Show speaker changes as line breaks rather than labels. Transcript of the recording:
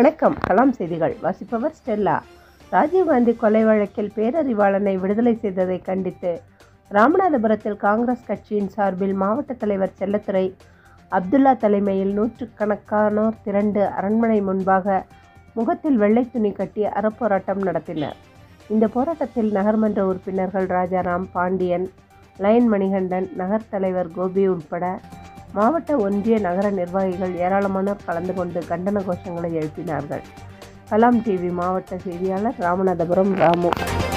வணக்கம் கலாம் செய்திகள் வாசிப்பவர் ஸ்டெல்லா ராஜீவ்காந்தி கொலை வழக்கில் பேரறிவாளனை விடுதலை செய்ததை கண்டித்து ராமநாதபுரத்தில் காங்கிரஸ் கட்சியின் சார்பில் மாவட்ட தலைவர் செல்லத்துறை அப்துல்லா தலைமையில் நூற்றுக்கணக்கானோர் திரண்டு அரண்மனை முன்பாக முகத்தில் வெள்ளை துணி கட்டி அறப்போராட்டம் நடத்தினர் இந்த போராட்டத்தில் நகர்மன்ற உறுப்பினர்கள் ராஜாராம் பாண்டியன் லயன் மணிகண்டன் நகர் தலைவர் கோபி உட்பட மாவட்ட ஒன்றிய நகர நிர்வாகிகள் ஏராளமானோர் கலந்து கொண்டு கண்டன கோஷங்களை எழுப்பினார்கள் கலாம் டிவி மாவட்ட செய்தியாளர் ராமநாதபுரம் ராமு